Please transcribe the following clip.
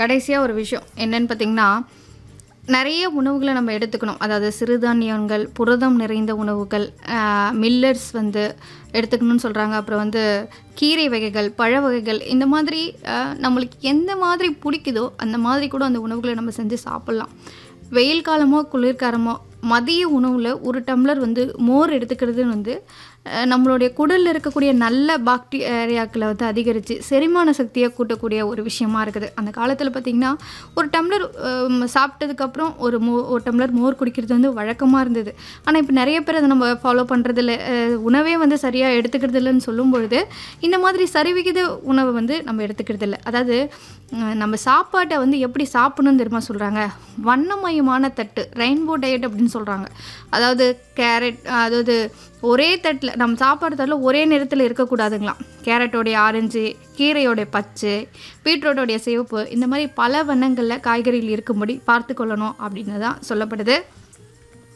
கடைசியாக ஒரு விஷயம் என்னன்னு பார்த்தீங்கன்னா நிறைய உணவுகளை நம்ம எடுத்துக்கணும் அதாவது சிறுதானியங்கள் புரதம் நிறைந்த உணவுகள் மில்லட்ஸ் வந்து எடுத்துக்கணும்னு சொல்கிறாங்க அப்புறம் வந்து கீரை வகைகள் பழ வகைகள் இந்த மாதிரி ஆஹ், நம்மளுக்கு எந்த மாதிரி பிடிக்குதோ அந்த மாதிரி கூட அந்த உணவுகளை நம்ம செஞ்சு சாப்பிட்லாம் வெயில் காலமோ குளிர்காலமோ மதிய உணவில் ஒரு டம்ளர் வந்து மோர் எடுத்துக்கிறது வந்து அஹ், நம்மளுடைய குடலில் இருக்கக்கூடிய நல்ல பாக்டீரியாக்களை வந்து அதிகரித்து செரிமான சக்தியை கூட்டக்கூடிய ஒரு விஷயமா இருக்குது அந்த காலத்தில் பார்த்திங்கன்னா ஒரு டம்ளர் அஹ், சாப்பிட்டதுக்கப்புறம் ஒரு மோ ஒரு டம்ளர் மோர் குடிக்கிறது வந்து வழக்கமாக இருந்தது ஆனால் இப்போ நிறைய பேர் அதை நம்ம ஃபாலோ பண்ணுறதில்ல உணவே வந்து சரியாக எடுத்துக்கிறது இல்லைன்னு சொல்லும் பொழுது இந்த மாதிரி சரிவிகித உணவை வந்து நம்ம எடுத்துக்கிறது இல்லை அதாவது அஹ், நம்ம சாப்பாட்டை வந்து எப்படி சாப்பிடணும்னு தெரியுமா சொல்கிறாங்க வண்ணமயமான தட்டு ரெயின்போ டயட் அப்படின்னு சொல்கிறாங்க அதாவது கேரட் அதாவது ஒரே தட்டில் நம்ம சாப்பாடு தட்டில் ஒரே நிறத்தில் இருக்கக்கூடாதுங்களாம் கேரட்டோடைய ஆரஞ்சு கீரையோடைய பச்சை பீட்ரூட்டோடைய சிவப்பு இந்த மாதிரி பல வண்ணங்களில் காய்கறிகள் இருக்கும்படி பார்த்து கொள்ளணும் அப்படின்னு தான் சொல்லப்படுது